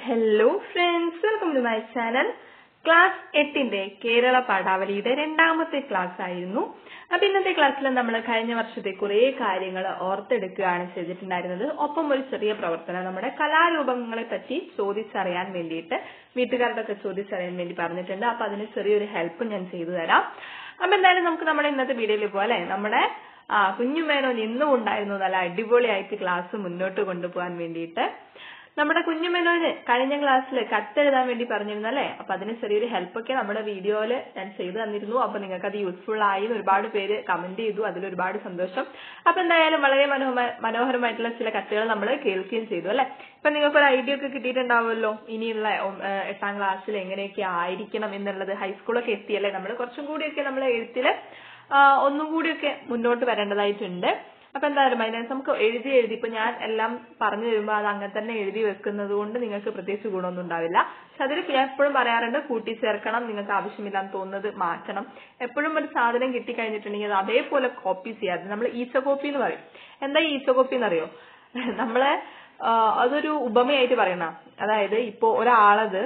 hello friends welcome to my channel class എട്ടിന്റെ കേരള പാഠാവലിയുടെ രണ്ടാമത്തെ class ആയിരുന്നു അപ്പൊ ഇന്നത്തെ ക്ലാസ്സിൽ നമ്മൾ കഴിഞ്ഞ വർഷത്തെ കുറെ കാര്യങ്ങൾ ഓർത്തെടുക്കുകയാണ് ചെയ്തിട്ടുണ്ടായിരുന്നത് ഒപ്പം ഒരു ചെറിയ പ്രവർത്തനം നമ്മുടെ കലാരൂപങ്ങളെ പറ്റി ചോദിച്ചറിയാൻ വേണ്ടിയിട്ട് വീട്ടുകാരോടൊക്കെ ചോദിച്ചറിയാൻ വേണ്ടി പറഞ്ഞിട്ടുണ്ട് അപ്പൊ അതിന് ചെറിയൊരു ഹെൽപ്പ് ഞാൻ ചെയ്തു തരാം അപ്പൊ എന്തായാലും നമുക്ക് നമ്മുടെ ഇന്നത്തെ വീഡിയോയിൽ പോലെ നമ്മുടെ ആ കുഞ്ഞുമേനോൻ ഇന്നും ഉണ്ടായിരുന്നു നല്ല അടിപൊളിയായിട്ട് ക്ലാസ് മുന്നോട്ട് കൊണ്ടുപോകാൻ വേണ്ടിയിട്ട് നമ്മുടെ കുഞ്ഞുമേനോന് കഴിഞ്ഞ ക്ലാസ്സിൽ കത്തെഴുതാൻ വേണ്ടി പറഞ്ഞിരുന്നു അല്ലേ അപ്പൊ അതിന് ചെറിയൊരു ഹെൽപ്പൊക്കെ നമ്മുടെ വീഡിയോയില് ഞാൻ ചെയ്തു തന്നിരുന്നു അപ്പൊ നിങ്ങൾക്ക് അത് യൂസ്ഫുൾ ആയി എന്ന് ഒരുപാട് പേര് കമന്റ് ചെയ്തു അതിൽ ഒരുപാട് സന്തോഷം അപ്പൊ എന്തായാലും വളരെ മനോഹര മനോഹരമായിട്ടുള്ള ചില കത്തുകൾ നമ്മൾ കേൾക്കുകയും ചെയ്തു അല്ലെ ഇപ്പൊ നിങ്ങൾക്ക് ഒരു ഐഡിയ ഒക്കെ കിട്ടിയിട്ടുണ്ടാവുമല്ലോ ഇനിയുള്ള ഒ- ഏഹ് എട്ടാം ക്ലാസ്സിൽ എങ്ങനെയൊക്കെ ആയിരിക്കണം എന്നുള്ളത് ഹൈസ്കൂളൊക്കെ എത്തിയല്ലേ നമ്മൾ കുറച്ചും കൂടിയൊക്കെ നമ്മൾ എഴുത്തില് ആ, ഒന്നും കൂടിയൊക്കെ മുന്നോട്ട് വരേണ്ടതായിട്ടുണ്ട് അപ്പൊ എന്തായാലും അതിനകത്ത് നമുക്ക് എഴുതി എഴുതി ഇപ്പൊ ഞാൻ എല്ലാം പറഞ്ഞു തരുമ്പോൾ അത് അങ്ങനെ തന്നെ എഴുതി വെക്കുന്നത് കൊണ്ട് നിങ്ങൾക്ക് പ്രത്യേകിച്ച് ഗുണമൊന്നും ഉണ്ടാവില്ല പക്ഷെ അതിൽ ഞാൻ എപ്പോഴും പറയാറുണ്ട് കൂട്ടിച്ചേർക്കണം നിങ്ങൾക്ക് ആവശ്യമില്ലാന്ന് തോന്നുന്നത് മാറ്റണം എപ്പോഴും ഒരു സാധനം കിട്ടിക്കഴിഞ്ഞിട്ടുണ്ടെങ്കിൽ അത് അതേപോലെ കോപ്പി ചെയ്യാതെ നമ്മൾ ഈച്ച കോപ്പി എന്ന് പറയും എന്താ ഈ ഈച്ച കോപ്പി എന്നറിയോ നമ്മളെ ആ, അതൊരു ഉപമയായിട്ട് പറയണ അതായത് ഇപ്പോ ഒരാളത്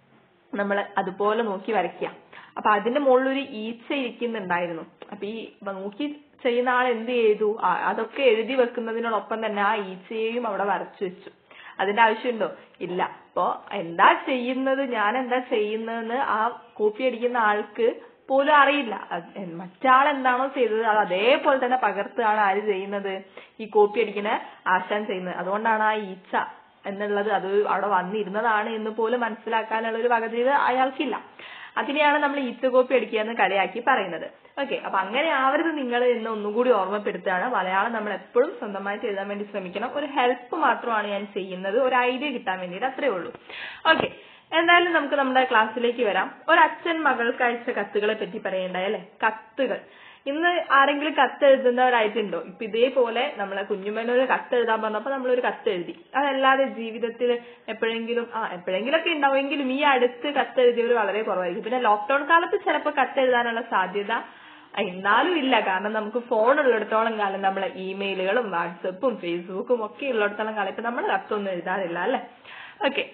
നമ്മൾ അതുപോലെ നോക്കി വരയ്ക്കുക അപ്പൊ അതിന്റെ മുകളിൽ ഒരു ഈച്ച ഇരിക്കുന്നുണ്ടായിരുന്നു അപ്പൊ ഈ നോക്കി ചെയ്യുന്ന ആൾ എന്ത് ചെയ്തു ആ, അതൊക്കെ എഴുതി വെക്കുന്നതിനോടൊപ്പം തന്നെ ആ ഈച്ചയെയും അവിടെ വരച്ചു വെച്ചു അതിന്റെ ആവശ്യമുണ്ടോ ഇല്ല അപ്പൊ എന്താ ചെയ്യുന്നത് ഞാൻ എന്താ ചെയ്യുന്നതെന്ന് ആ കോപ്പി അടിക്കുന്ന ആൾക്ക് പോലും അറിയില്ല അത് എ- മറ്റാൾ എന്താണോ ചെയ്തത് അത് അതേപോലെ തന്നെ പകർത്തുകയാണ് ആര് ചെയ്യുന്നത് ഈ കോപ്പി അടിക്കുന്ന ആശാൻ ചെയ്യുന്നത് അതുകൊണ്ടാണ് ആ ഈച്ച എന്നുള്ളത് അത് അവിടെ വന്നിരുന്നതാണ് എന്ന് പോലും മനസ്സിലാക്കാനുള്ള ഒരു വകതിരിവ് അയാൾക്കില്ല അതിനെയാണ് നമ്മൾ ഈച്ച കോപ്പി അടിക്കുക എന്ന് കളിയാക്കി പറയുന്നത് ഓക്കെ അപ്പൊ അങ്ങനെ ആവരുത് നിങ്ങൾ എന്ന് ഒന്നുകൂടി ഓർമ്മപ്പെടുത്തുകയാണ് മലയാളം നമ്മൾ എപ്പോഴും സ്വന്തമായിട്ട് എഴുതാൻ വേണ്ടി ശ്രമിക്കണം ഒരു ഹെൽപ്പ് മാത്രമാണ് ഞാൻ ചെയ്യുന്നത് ഒരു ഐഡിയ കിട്ടാൻ വേണ്ടിയിട്ട് അത്രേ ഉള്ളൂ ഓക്കെ എന്തായാലും നമുക്ക് നമ്മുടെ ക്ലാസ്സിലേക്ക് വരാം ഒരു അച്ഛൻ മകൾക്ക് അയച്ച കത്തുകളെ പറ്റി പറയണ്ടായി അല്ലെ കത്തുകൾ ഇന്ന് ആരെങ്കിലും കത്ത് എഴുതുന്നവരായിട്ടുണ്ടോ ഇപ്പൊ ഇതേപോലെ നമ്മളെ കുഞ്ഞുമ്മനൊരു കത്ത് എഴുതാൻ പറഞ്ഞപ്പോ നമ്മളൊരു കത്ത് എഴുതി അതല്ലാതെ ജീവിതത്തിൽ എപ്പോഴെങ്കിലും ആ എപ്പോഴെങ്കിലും ഒക്കെ ഉണ്ടാവുമെങ്കിലും ഈ അടുത്ത് കത്ത് എഴുതിയവർ വളരെ കുറവായിരിക്കും പിന്നെ ലോക്ക്ഡൌൺ കാലത്ത് ചിലപ്പോൾ കത്ത് എഴുതാനുള്ള സാധ്യത എന്നാലും ഇല്ല കാരണം നമുക്ക് ഫോൺ ഉള്ളിടത്തോളം കാലം നമ്മളെ ഇമെയിലുകളും വാട്സപ്പും ഫേസ്ബുക്കും ഒക്കെ ഉള്ളിടത്തോളം കാലം ഇപ്പൊ നമ്മൾ കത്തൊന്നും എഴുതാറില്ല അല്ലെ ഓക്കെ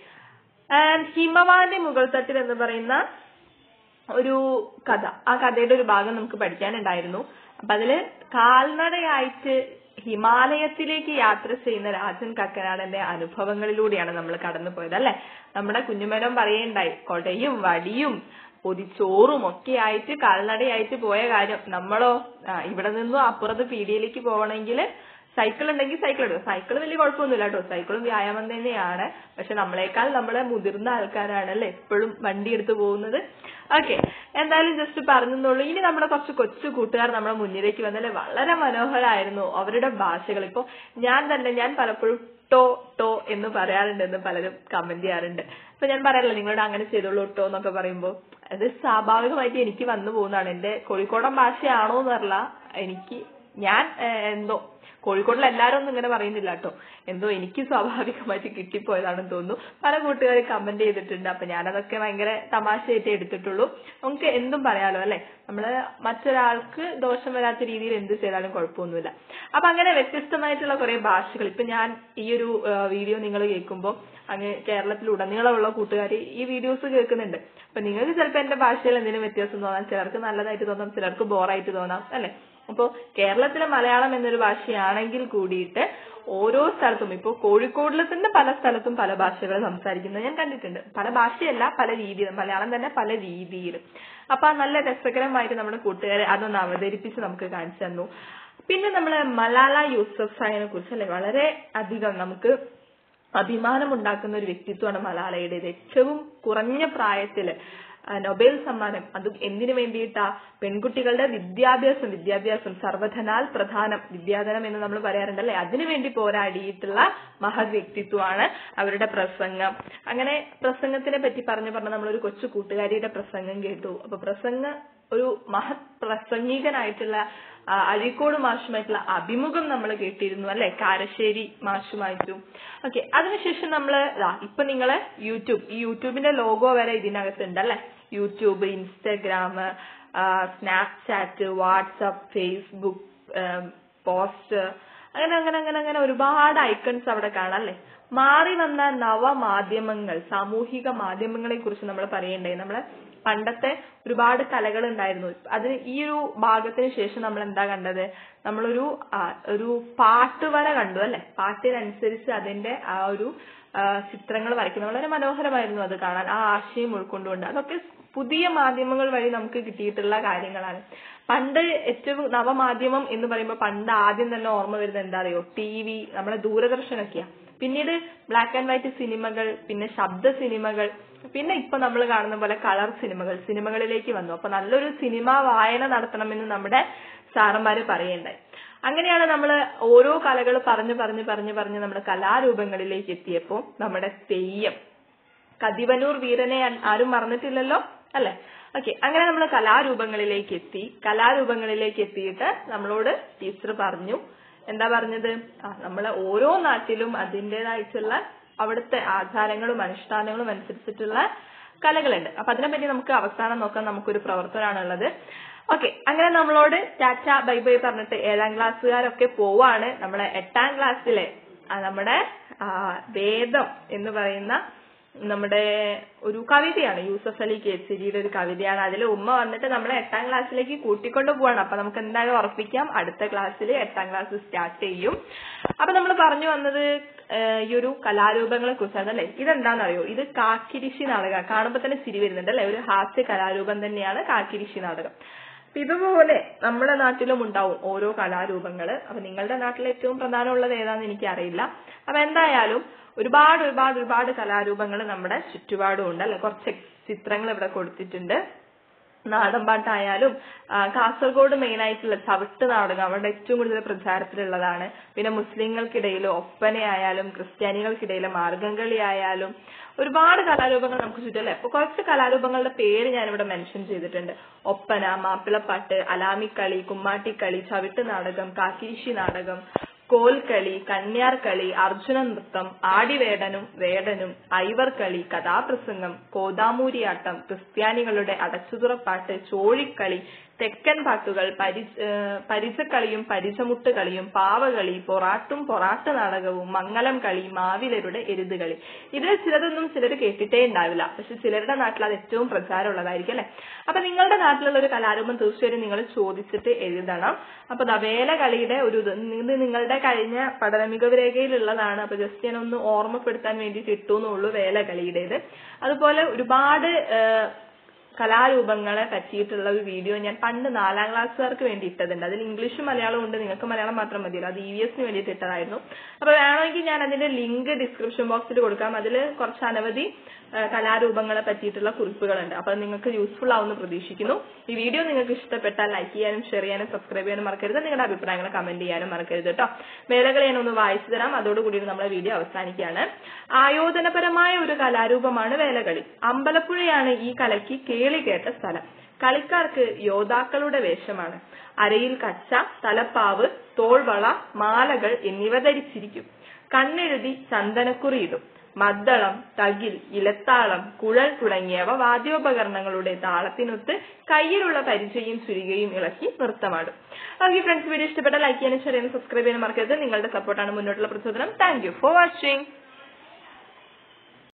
ഹിമവാന്റെ മുകൾ തട്ടിൽ എന്ന് പറയുന്ന ഒരു കഥ ആ കഥയുടെ ഒരു ഭാഗം നമുക്ക് പഠിക്കാനുണ്ടായിരുന്നു അപ്പൊ അതില് കാൽനടയായിട്ട് ഹിമാലയത്തിലേക്ക് യാത്ര ചെയ്യുന്ന രാജൻ കക്കനാടന്റെ അനുഭവങ്ങളിലൂടെയാണ് നമ്മൾ കടന്നു പോയത് അല്ലെ നമ്മുടെ കുഞ്ഞുമേനം പറയണ്ടായി കൊടയും വടിയും പൊതിച്ചോറും ഒക്കെ ആയിട്ട് കാൽനടയായിട്ട് പോയ കാര്യം നമ്മളോ ആ, ഇവിടെ നിന്നും അപ്പുറത്ത് പീടിയയിലേക്ക് പോകണമെങ്കിൽ സൈക്കിൾ ഉണ്ടെങ്കിൽ സൈക്കിൾ എടുക്കും സൈക്കിൾ വലിയ കുഴപ്പമൊന്നുമില്ല കേട്ടോ സൈക്കിളും വ്യായാമം തന്നെയാണ് പക്ഷെ നമ്മളെക്കാൾ നമ്മളെ മുതിർന്ന ആൾക്കാരാണ് അല്ലെ എപ്പോഴും വണ്ടി എടുത്ത് പോകുന്നത് ഓക്കെ എന്തായാലും ജസ്റ്റ് പറഞ്ഞെന്നുള്ളൂ ഇനി നമ്മുടെ കുറച്ച് കൊച്ചു കൂട്ടുകാർ നമ്മുടെ മുന്നിലേക്ക് വന്നല്ലേ വളരെ മനോഹരമായിരുന്നു അവരുടെ ഭാഷകൾ ഇപ്പൊ ഞാൻ തന്നെ ഞാൻ പലപ്പോഴും ടോ ടോ എന്ന് പറയാറുണ്ട് എന്ന് പലരും കമന്റ് ചെയ്യാറുണ്ട് അപ്പൊ ഞാൻ പറയാറില്ല നിങ്ങളോട് അങ്ങനെ ചെയ്തോളൂ ടോ എന്നൊക്കെ പറയുമ്പോ അത് സ്വാഭാവികമായിട്ട് എനിക്ക് വന്നു പോകുന്നതാണ് എന്റെ കോഴിക്കോടൻ ഭാഷയാണോ എന്നറിയില്ല എനിക്ക് ഞാൻ ഏഹ്, എന്തോ കോഴിക്കോടിൽ എല്ലാരും ഒന്നും ഇങ്ങനെ പറയുന്നില്ല കേട്ടോ എന്തോ എനിക്ക് സ്വാഭാവികമായിട്ട് കിട്ടിപ്പോയതാണെന്ന് തോന്നുന്നു പല കൂട്ടുകാരും കമന്റ് ചെയ്തിട്ടുണ്ട് അപ്പൊ ഞാനതൊക്കെ ഭയങ്കര തമാശയായിട്ട് എടുത്തിട്ടുള്ളൂ നമുക്ക് എന്തും പറയാലോ അല്ലെ നമ്മള് മറ്റൊരാൾക്ക് ദോഷം വരാത്ത രീതിയിൽ എന്ത് ചെയ്താലും കുഴപ്പമൊന്നുമില്ല അപ്പൊ അങ്ങനെ വ്യത്യസ്തമായിട്ടുള്ള കുറെ ഭാഷകൾ ഇപ്പൊ ഞാൻ ഈ ഒരു വീഡിയോ നിങ്ങൾ കേൾക്കുമ്പോൾ അങ്ങ് കേരളത്തിൽ ഉടനീളമുള്ള കൂട്ടുകാർ ഈ വീഡിയോസ് കേൾക്കുന്നുണ്ട് അപ്പൊ നിങ്ങൾക്ക് ചിലപ്പോൾ എന്റെ ഭാഷയിൽ എന്തെങ്കിലും വ്യത്യാസം തോന്നാം ചിലർക്ക് നല്ലതായിട്ട് തോന്നാം ചിലർക്ക് ബോറായിട്ട് തോന്നാം അല്ലെ അപ്പോ കേരളത്തിലെ മലയാളം എന്നൊരു ഭാഷയാണെങ്കിൽ കൂടിയിട്ട് ഓരോ സ്ഥലത്തും ഇപ്പോ കോഴിക്കോടിൽ തന്നെ പല സ്ഥലത്തും പല ഭാഷകൾ സംസാരിക്കുന്നത് ഞാൻ കണ്ടിട്ടുണ്ട് പല ഭാഷയല്ല പല രീതിയിൽ മലയാളം തന്നെ പല രീതിയിൽ അപ്പൊ ആ നല്ല രസകരമായിട്ട് നമ്മുടെ കൂട്ടുകാരെ അതൊന്ന് അവതരിപ്പിച്ച് നമുക്ക് കാണിച്ചു തന്നു പിന്നെ നമ്മള് മലാല യൂസഫ് സായിനെ കുറിച്ച് അല്ലെ വളരെ അധികം നമുക്ക് അഭിമാനം ഉണ്ടാക്കുന്ന ഒരു വ്യക്തിത്വമാണ് മലാലയുടേത് ഏറ്റവും കുറഞ്ഞ പ്രായത്തില് ആ, നൊബേൽ സമ്മാനം അത് എന്തിനു വേണ്ടിയിട്ടാ പെൺകുട്ടികളുടെ വിദ്യാഭ്യാസം വിദ്യാഭ്യാസം സർവധനാൽ പ്രധാനം വിദ്യാധനം എന്ന് നമ്മൾ പറയാറുണ്ടല്ലേ അതിനു വേണ്ടി പോരാടിയിട്ടുള്ള മഹത് വ്യക്തിത്വമാണ് അവരുടെ പ്രസംഗം അങ്ങനെ പ്രസംഗത്തിനെ പറ്റി പറഞ്ഞു പറഞ്ഞ നമ്മളൊരു കൊച്ചു കൂട്ടുകാരിയുടെ പ്രസംഗം കേട്ടു അപ്പൊ പ്രസംഗ ഒരു മഹത് പ്രസംഗികനായിട്ടുള്ള ആ, അഴീക്കോട് മാഷുമായിട്ടുള്ള അഭിമുഖം നമ്മൾ കേട്ടിരുന്നു അല്ലെ കാരശ്ശേരി മാഷുമായിട്ടും ഓക്കെ അതിനുശേഷം നമ്മള് ദാ ഇപ്പൊ നിങ്ങള് യൂട്യൂബ് ഈ യൂട്യൂബിന്റെ ലോഗോ വരെ ഇതിനകത്തുണ്ട് അല്ലെ YouTube Instagram Snapchat WhatsApp Facebook post അങ്ങനെ അങ്ങനെ അങ്ങനെ അങ്ങനെ ഒരുപാട് ഐക്കൺസ് അവിടെ കാണാം അല്ലെ മാറി വന്ന നവമാധ്യമങ്ങൾ സാമൂഹിക മാധ്യമങ്ങളെ കുറിച്ച് നമ്മൾ പറയണ്ടേ നമ്മള് പണ്ടത്തെ ഒരുപാട് കലകൾ ഉണ്ടായിരുന്നു അതിന് ഈ ഒരു ഭാഗത്തിന് ശേഷം നമ്മൾ എന്താ കണ്ടത് നമ്മളൊരു ആ, ഒരു പാട്ടുവര കണ്ടു അല്ലെ പാട്ടിനനുസരിച്ച് അതിന്റെ ആ ഒരു ചിത്രങ്ങൾ വരയ്ക്കുന്നത് വളരെ മനോഹരമായിരുന്നു അത് കാണാൻ ആ ആശയം ഉൾക്കൊണ്ടുകൊണ്ട് അതൊക്കെ പുതിയ മാധ്യമങ്ങൾ വഴി നമുക്ക് കിട്ടിയിട്ടുള്ള കാര്യങ്ങളാണ് പണ്ട് ഏറ്റവും നവമാധ്യമം എന്ന് പറയുമ്പോൾ പണ്ട് ആദ്യം തന്നെ ഓർമ്മ വരുന്നത് എന്താ അറിയോ ടി വി നമ്മളെ ദൂരദർശനൊക്കെയാ പിന്നീട് ബ്ലാക്ക് ആൻഡ് വൈറ്റ് സിനിമകൾ പിന്നെ ശബ്ദ സിനിമകൾ പിന്നെ ഇപ്പൊ നമ്മൾ കാണുന്ന പോലെ കളർ സിനിമകൾ സിനിമകളിലേക്ക് വന്നു അപ്പൊ നല്ലൊരു സിനിമ വായന നടത്തണമെന്ന് നമ്മുടെ സാറന്മാര് പറയണ്ടായി അങ്ങനെയാണ് നമ്മൾ ഓരോ കലകൾ പറഞ്ഞു പറഞ്ഞു പറഞ്ഞു പറഞ്ഞ് നമ്മുടെ കലാരൂപങ്ങളിലേക്ക് എത്തിയപ്പോ നമ്മുടെ തെയ്യം കതിവനൂർ വീരനെ ആ- ആരും മറന്നിട്ടില്ലല്ലോ അല്ലെ ഓക്കെ അങ്ങനെ നമ്മൾ കലാരൂപങ്ങളിലേക്ക് എത്തി കലാരൂപങ്ങളിലേക്ക് എത്തിയിട്ട് നമ്മളോട് ടീച്ചർ പറഞ്ഞു എന്താ പറഞ്ഞത് ആ നമ്മളെ ഓരോ നാട്ടിലും അതിൻ്റെതായിട്ടുള്ള അവിടുത്തെ ആചാരങ്ങളും അനുഷ്ഠാനങ്ങളും അനുസരിച്ചിട്ടുള്ള കലകളുണ്ട് അപ്പൊ അതിനെപ്പറ്റി നമുക്ക് അവസാനം നോക്കാൻ നമുക്കൊരു പ്രവർത്തനമാണുള്ളത് ഓക്കെ അങ്ങനെ നമ്മളോട് ടാറ്റ ബൈ ബൈ പറഞ്ഞിട്ട് ഏഴാം ക്ലാസ്സുകാരൊക്കെ പോവാണ് നമ്മളെ എട്ടാം ക്ലാസ്സിലെ ആ, നമ്മുടെ ആ, വേദം എന്ന് പറയുന്ന നമ്മുടെ ഒരു കവിതയാണ് യൂസഫ് അലി കേസരിയുടെ ഒരു കവിതയാണ് അതിൽ ഉമ്മ വന്നിട്ട് നമ്മളെ എട്ടാം ക്ലാസ്സിലേക്ക് കൂട്ടിക്കൊണ്ട് പോവാണ് അപ്പൊ നമുക്ക് എന്തായാലും ഉറപ്പിക്കാം അടുത്ത ക്ലാസ്സിൽ എട്ടാം ക്ലാസ് സ്റ്റാർട്ട് ചെയ്യും അപ്പൊ നമ്മൾ പറഞ്ഞു വന്നത് ഏഹ്, ഈ ഒരു കലാരൂപങ്ങളെ കുറിച്ചാണ് അല്ലെ ഇതെന്താണെന്നറിയോ ഇത് കാക്കിരിശി നാടകം കാണുമ്പോ തന്നെ ചിരി വരുന്നുണ്ട് അല്ലെ ഒരു ഹാസ്യ കലാരൂപം തന്നെയാണ് കാക്കിരിശി നാടകം അപ്പൊ ഇതുപോലെ നമ്മുടെ നാട്ടിലും ഉണ്ടാവും ഓരോ കലാരൂപങ്ങള് അപ്പൊ നിങ്ങളുടെ നാട്ടിൽ ഏറ്റവും പ്രധാനമുള്ളത് ഏതാന്ന് എനിക്കറിയില്ല അപ്പൊ എന്തായാലും ഒരുപാട് ഒരുപാട് ഒരുപാട് കലാരൂപങ്ങൾ നമ്മുടെ ചുറ്റുപാടും ഉണ്ട് അല്ലെ കുറച്ച് ചിത്രങ്ങൾ ഇവിടെ കൊടുത്തിട്ടുണ്ട് നാടൻപാട്ടായാലും ആ, കാസർഗോഡ് മെയിൻ ആയിട്ടുള്ള ചവിട്ട് നാടകം അവിടെ ഏറ്റവും കൂടുതൽ പ്രചാരത്തിലുള്ളതാണ് പിന്നെ മുസ്ലിങ്ങൾക്കിടയിൽ ഒപ്പനയായാലും ക്രിസ്ത്യാനികൾക്കിടയിൽ മാർഗംകളി ആയാലും ഒരുപാട് കലാരൂപങ്ങൾ നമുക്ക് ചുറ്റും അല്ലെ അപ്പൊ കുറച്ച് കലാരൂപങ്ങളുടെ പേര് ഞാനിവിടെ മെൻഷൻ ചെയ്തിട്ടുണ്ട് ഒപ്പന മാപ്പിളപ്പാട്ട് അലാമിക്കളി കുമ്മാട്ടിക്കളി ചവിട്ട് നാടകം കാക്കിരിശി നാടകം കോൽക്കളി കന്യാർകളി അർജുന നൃത്തം ആടിവേടനും വേടനും ഐവർകളി കഥാപ്രസംഗം കോതാമൂരിയാട്ടം ക്രിസ്ത്യാനികളുടെ അടച്ചുതുറപ്പാട്ട് ചോഴിക്കളി തെക്കൻ പാട്ടുകൾ പരി ഏഹ് പരിചക്കളിയും പരിചമുട്ട് കളിയും പാവകളി പൊറാട്ടും പൊറാട്ട് നാടകവും മംഗലം കളി മാവിലരുടെ എരുതുകളി ഇതിൽ ചിലതൊന്നും ചിലർ കേട്ടിട്ടേ ഉണ്ടാവില്ല പക്ഷെ ചിലരുടെ നാട്ടിൽ അത് ഏറ്റവും പ്രചാരമുള്ളതായിരിക്കും അല്ലെ അപ്പൊ നിങ്ങളുടെ നാട്ടിലുള്ള ഒരു കലാരൂപം തീർച്ചയായും നിങ്ങൾ ചോദിച്ചിട്ട് എഴുതണം അപ്പൊ ദാ വേലകളിയുടെ ഒരു ഇത് ഇത് നിങ്ങളുടെ കഴിഞ്ഞ പഠന മികവ് രേഖയിലുള്ളതാണ് അപ്പൊ ജസ്റ്റ് ഞാൻ ഒന്ന് ഓർമ്മപ്പെടുത്താൻ വേണ്ടിയിട്ട് ഇട്ടുന്നുള്ളൂ വേലകളിയുടേത് അതുപോലെ ഒരുപാട് ഏഹ് കലാരൂപങ്ങളെ പറ്റിയിട്ടുള്ള ഒരു വീഡിയോ ഞാൻ പണ്ട് നാലാം ക്ലാസ്സുകാർക്ക് വേണ്ടി ഇട്ടതുണ്ട് അതിൽ ഇംഗ്ലീഷും മലയാളവും ഉണ്ട് നിങ്ങൾക്ക് മലയാളം മാത്രം മതിയല്ലോ അത് ഇ വി എസിന് വേണ്ടിയിട്ട് ഇട്ടതായിരുന്നു അപ്പൊ വേണമെങ്കിൽ ഞാൻ അതിന്റെ ലിങ്ക് ഡിസ്ക്രിപ്ഷൻ ബോക്സിൽ കൊടുക്കാം അതിൽ കുറച്ച് അനവധി ആ, കലാരൂപങ്ങളെ പറ്റിയിട്ടുള്ള കുറിപ്പുകളുണ്ട് അപ്പൊ അത് നിങ്ങൾക്ക് യൂസ്ഫുൾ ആവുമെന്ന് പ്രതീക്ഷിക്കുന്നു ഈ വീഡിയോ നിങ്ങൾക്ക് ഇഷ്ടപ്പെട്ടാൽ ലൈക്ക് ചെയ്യാനും ഷെയർ ചെയ്യാനും സബ്സ്ക്രൈബ് ചെയ്യാനും മറക്കരുത് നിങ്ങളുടെ അഭിപ്രായങ്ങൾ കമന്റ് ചെയ്യാനും മറക്കരുത് കേട്ടോ വേലകൾ ഞാൻ ഒന്ന് വായിച്ചു തരാം അതോടുകൂടി നമ്മളെ വീഡിയോ അവസാനിക്കുകയാണ് ആയോധനപരമായ ഒരു കലാരൂപമാണ് വേലകളി അമ്പലപ്പുഴയാണ് ഈ കലയ്ക്ക് കേളി കേട്ട സ്ഥലം കളിക്കാർക്ക് യോദ്ധാക്കളുടെ വേഷമാണ് അരയിൽ കച്ച തലപ്പാവ് തോൾവള മാലകൾ എന്നിവ ധരിച്ചിരിക്കും കണ്ണെഴുതി ചന്ദനക്കുറിയിടും മദ്ദളം തകിൽ ഇലത്താളം കുഴൽ തുടങ്ങിയവ വാദ്യോപകരണങ്ങളുടെ താളത്തിനൊത്ത് കയ്യിലുള്ള പരിചയും ചുരികയും ഇളക്കി നൃത്തമാടും ഓക്കെ ഫ്രണ്ട്സ് വീഡിയോ ഇഷ്ടപ്പെട്ട ലൈക്ക് ചെയ്യാനും ഷെയർ ചെയ്യാനും സബ്സ്ക്രൈബ് ചെയ്യാനും മറക്കരുത് നിങ്ങളുടെ സപ്പോർട്ടാണ് മുന്നോട്ടുള്ള പ്രചോദനം താങ്ക് യു ഫോർ വാച്ചിങ്